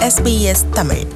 SBS Tamil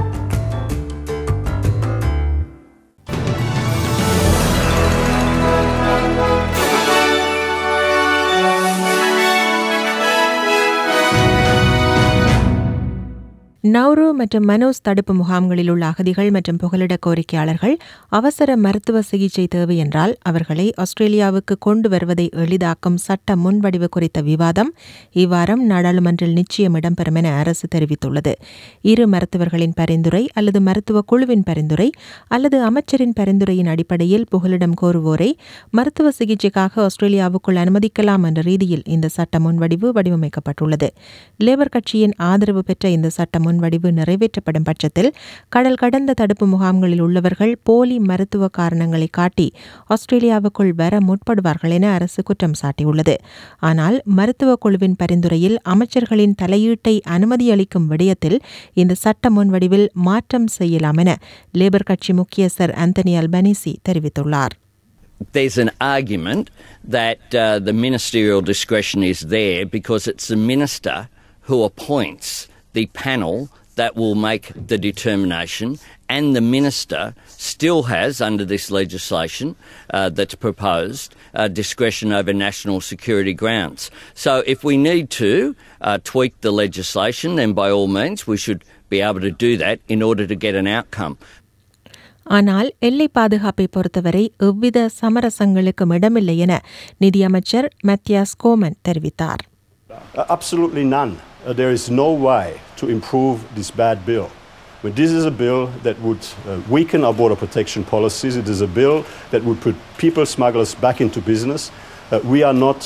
Nauru மற்றும் மனோஸ் தடுப்பு முகாம்களில் உள்ள அகதிகள் மற்றும் புகலிட கோரிக்கையாளர்கள் அவசர மருத்துவ சிகிச்சை தேவை என்றால் அவர்களை ஆஸ்திரேலியாவுக்கு கொண்டு வருவதை எளிதாக்கும் சட்ட முன்வடிவு குறித்த விவாதம் இவ்வாரம் நாடாளுமன்றில் நிச்சயம் இடம்பெறும் என அரசு தெரிவித்துள்ளது இரு மருத்துவர்களின் பரிந்துரை அல்லது மருத்துவ குழுவின் பரிந்துரை அல்லது அமைச்சரின் பரிந்துரையின் அடிப்படையில் புகலிடம் கோருவோரை மருத்துவ சிகிச்சைக்காக ஆஸ்திரேலியாவுக்குள் அனுமதிக்கலாம் என்ற ரீதியில் இந்த சட்ட முன்வடிவு வடிவமைக்கப்பட்டுள்ளது லேபர் கட்சியின் ஆதரவு பெற்ற இந்த சட்ட முன்வடிவு நிறைவேற்றப்படும் பட்சத்தில் கடல் கடந்த தடுப்பு முகாம்களில் உள்ளவர்கள் போலி மருத்துவ காரணங்களை காட்டி ஆஸ்திரேலியாவுக்குள் வர முற்படுவார்கள் என அரசு குற்றம் சாட்டியுள்ளது ஆனால் மருத்துவ குழுவின் பரிந்துரையில் அமைச்சர்களின் தலையீட்டை அனுமதி அளிக்கும் விடயத்தில் இந்த சட்ட முன்வடிவில் மாற்றம் செய்யலாம் என லேபர் கட்சி முக்கியஸ்தர் அந்தனி அல்பனிசி தெரிவித்துள்ளார் there's an argument that uh, the ministerial discretion is there because it's the minister who appoints the panel that will make the determination, and the minister still has, under this legislation uh, that's proposed, uh, discretion over national security grounds. So, if we need to uh, tweak the legislation, then by all means we should be able to do that in order to get an outcome. ஆனால் எல்லை பாதுகாப்பை பொறுத்தவரை எவ்வித சமரசங்களுக்கும் இடமில்லை என நிதியமைச்சர் மத்தியாஸ் கோமன் தெரிவித்தார் Uh, Absolutely none. Uh, there is no way to improve this bad bill. But this is a bill that would uh, weaken our border protection policies. It is a bill that would put people smugglers back into business. Uh, we are not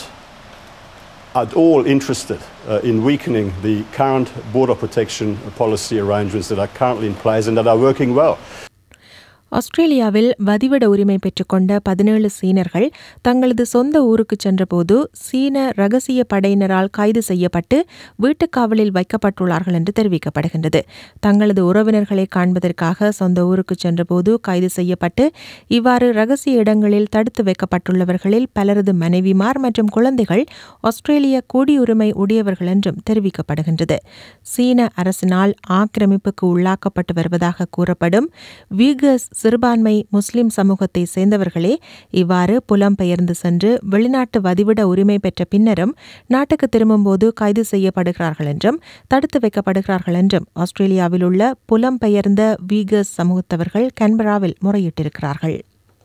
at all interested uh, in weakening the current border protection policy arrangements that are currently in place and that are working well. ஆஸ்திரேலியாவில் வதிவிட உரிமை பெற்றுக்கொண்ட பதினேழு சீனர்கள் தங்களது சொந்த ஊருக்கு சென்றபோது சீன ரகசிய படையினரால் கைது செய்யப்பட்டு வீட்டுக்காவலில் வைக்கப்பட்டுள்ளார்கள் என்று தெரிவிக்கப்படுகின்றது தங்களது உறவினர்களை காண்பதற்காக சொந்த ஊருக்கு சென்றபோது கைது செய்யப்பட்டு இவ்வாறு ரகசிய இடங்களில் தடுத்து வைக்கப்பட்டுள்ளவர்களில் பலரது மனைவிமார் மற்றும் குழந்தைகள் ஆஸ்திரேலிய குடியுரிமை உடையவர்கள் என்றும் தெரிவிக்கப்படுகின்றது சீன அரசினால் ஆக்கிரமிப்புக்கு உள்ளாக்கப்பட்டு வருவதாக கூறப்படும் வீகஸ் சிறுபான்மை முஸ்லிம் சமூகத்தை சேர்ந்தவர்களே இவ்வாறு புலம்பெயர்ந்து சென்று வெளிநாட்டு வதிவிட உரிமை பெற்ற பின்னரும் நாட்டுக்கு திரும்பும்போது கைது செய்யப்படுகிறார்கள் என்றும் தடுத்து வைக்கப்படுகிறார்கள் என்றும் ஆஸ்திரேலியாவில் உள்ள புலம்பெயர்ந்த வீகஸ் சமூகத்தவர்கள் கன்பராவில் முறையிட்டிருக்கிறார்கள்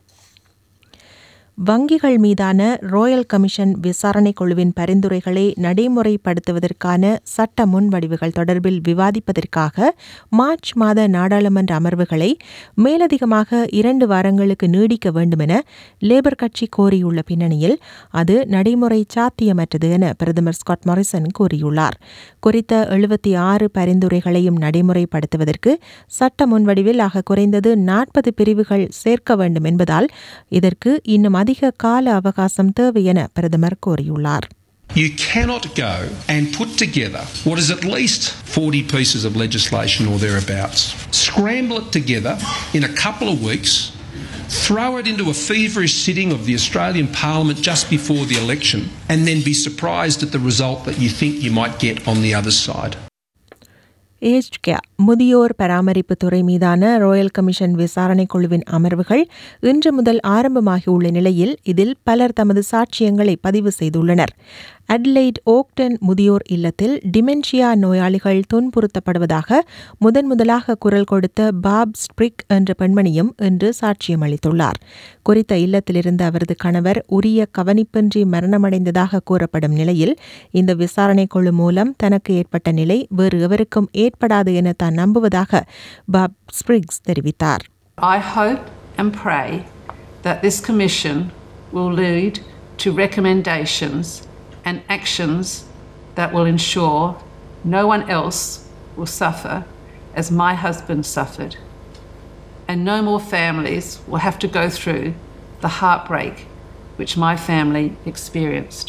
வங்கிகள் மீதான ராயல் கமிஷன் விசாரணை குழுவின் பரிந்துரைகளை நடைமுறைப்படுத்துவதற்கான சட்ட முன்வடிவுகள் தொடர்பில் விவாதிப்பதற்காக மார்ச் மாத நாடாளுமன்ற அமர்வுகளை மேலதிகமாக இரண்டு வாரங்களுக்கு நீடிக்க வேண்டுமென லேபர் கட்சி கோரியுள்ள பின்னணியில் அது நடைமுறை சாத்தியமற்றது என பிரதமர் ஸ்காட் மாரிசன் கூறியுள்ளார் குறித்த எழுபத்தி ஆறு பரிந்துரைகளையும் நடைமுறைப்படுத்துவதற்கு சட்ட முன்வடிவில் ஆக குறைந்தது நாற்பது பிரிவுகள் சேர்க்க வேண்டும் என்பதால் இதற்கு இன்னும் அதிக கால அவகாசம் தேவை என பிரதமர் கூறியுள்ளார் You cannot go and put together what is at least 40 pieces of legislation or thereabouts, scramble it together in a couple of weeks, throw it into a feverish sitting of the Australian Parliament just before the election, and then be surprised at the result that you think you might get on the other side. Age care முதியோர் பராமரிப்பு துறை மீதான Royal commission விசாரணை குழுவின் அமர்வுகள் இன்று முதல் ஆரம்பமாகியுள்ள நிலையில் இதில் பலர் தமது சாட்சியங்களை பதிவு செய்துள்ளனர் அட்லைட் ஓக்டன் முதியோர் இல்லத்தில் டிமென்ஷியா நோயாளிகள் துன்புறுத்தப்படுவதாக முதன் முதலாக குரல் கொடுத்த பாப் ஸ்பிரிக் என்ற பெண்மணியும் இன்று சாட்சியம் அளித்துள்ளார் குறித்த இல்லத்திலிருந்த அவரது கணவர் உரிய கவனிப்பின்றி மரணமடைந்ததாக கூறப்படும் நிலையில் இந்த விசாரணை குழு மூலம் தனக்கு ஏற்பட்ட நிலை வேறு எவருக்கும் ஏற்படாது என தான் நம்புவதாக பாப் ஸ்பிரிக்ஸ் தெரிவித்தார் I hope and pray that this Commission will lead to recommendations and actions that will ensure no one else will suffer as my husband suffered. And no more families will have to go through the heartbreak which my family experienced.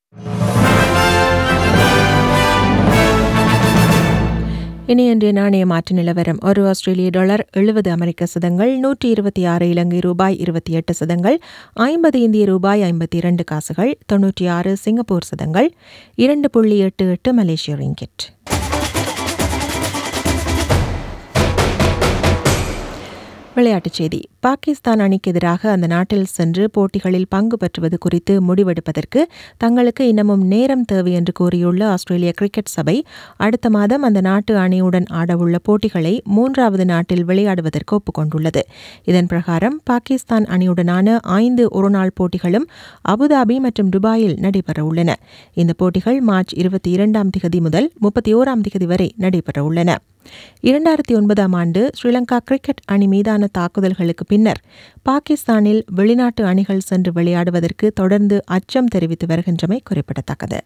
இனி இன்றைய நாணய மாற்று நிலவரம் ஒரு ஆஸ்திரேலிய dollar எழுபது அமெரிக்க சதங்கள் நூற்றி இருபத்தி ஆறு இலங்கை ரூபாய் இருபத்தி எட்டு சதங்கள் ஐம்பது இந்திய ரூபாய் ஐம்பத்தி இரண்டு காசுகள் தொன்னூற்றி ஆறு சிங்கப்பூர் சதங்கள் இரண்டு புள்ளி எட்டு எட்டு மலேசிய ரிங்கிட் விளையாட்டுச் செய்தி பாகிஸ்தான் அணிக்கு எதிராக அந்த நாட்டில் சென்று போட்டிகளில் பங்கு பெற்றுவது குறித்து முடிவெடுப்பதற்கு தங்களுக்கு இன்னமும் நேரம் தேவை என்று கூறியுள்ள ஆஸ்திரேலிய கிரிக்கெட் சபை அடுத்த மாதம் அந்த நாட்டு அணியுடன் ஆடவுள்ள போட்டிகளை மூன்றாவது நாட்டில் விளையாடுவதற்கு ஒப்புக்கொண்டுள்ளது இதன் பிரகாரம் பாகிஸ்தான் அணியுடனான ஐந்து ஒருநாள் போட்டிகளும் அபுதாபி மற்றும் துபாயில் நடைபெறவுள்ளன இந்த போட்டிகள் மார்ச் இருபத்தி இரண்டாம் திகதி முதல் முப்பத்தி ஓராம் திகதி வரை நடைபெறவுள்ளன இரண்டாயிரத்தி ஒன்பதாம் ஆண்டு ஸ்ரீலங்கா கிரிக்கெட் அணி மீதான தாக்குதல்களுக்கு பின்னர் பாகிஸ்தானில் வெளிநாட்டு அணிகள் சென்று விளையாடுவதற்கு தொடர்ந்து அச்சம் தெரிவித்து வருகின்றமை குறிப்பிடத்தக்கது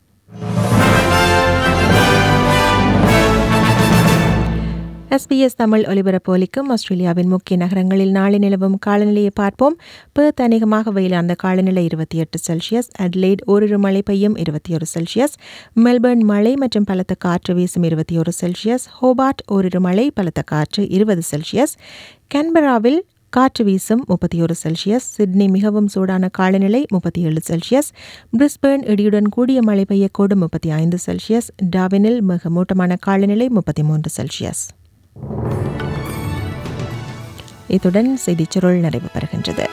எஸ்பிஎஸ் தமிழ் ஒலிபரப்போலிக்கும் ஆஸ்திரேலியாவின் முக்கிய நகரங்களில் நாளை நிலவும் காலநிலையை பார்ப்போம் பெர்த் அநேகமாக வெயிலார்ந்த காலநிலை இருபத்தி எட்டு செல்சியஸ் அட்லைட் ஓரிரு மழை பெய்யும் இருபத்தி ஒரு செல்சியஸ் மெல்பர்ன் மழை மற்றும் பலத்த காற்று வீசும் இருபத்தி ஒரு செல்சியஸ் ஹோபார்ட் ஓரிரு மழை பலத்த காற்று இருபது செல்சியஸ் கேன்பராவில் காற்று வீசும் முப்பத்தி ஒரு செல்சியஸ் சிட்னி மிகவும் சூடான காலநிலை முப்பத்தி ஏழு செல்சியஸ் பிரிஸ்பேர்ன் இடியுடன் கூடிய மழை பெய்யக்கூடும் முப்பத்தி ஐந்து செல்சியஸ் டாவினில் மிக மூட்டமான காலநிலை முப்பத்தி மூன்று செல்சியஸ் இத்துடன் செய்திச் சுருள் நிறைவு பெறுகின்றது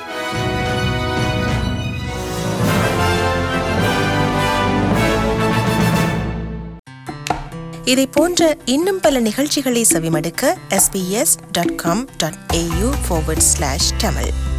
இதை போன்ற இன்னும் பல நிகழ்ச்சிகளை செவிமடுக்க sbs.com.au forward slash tamil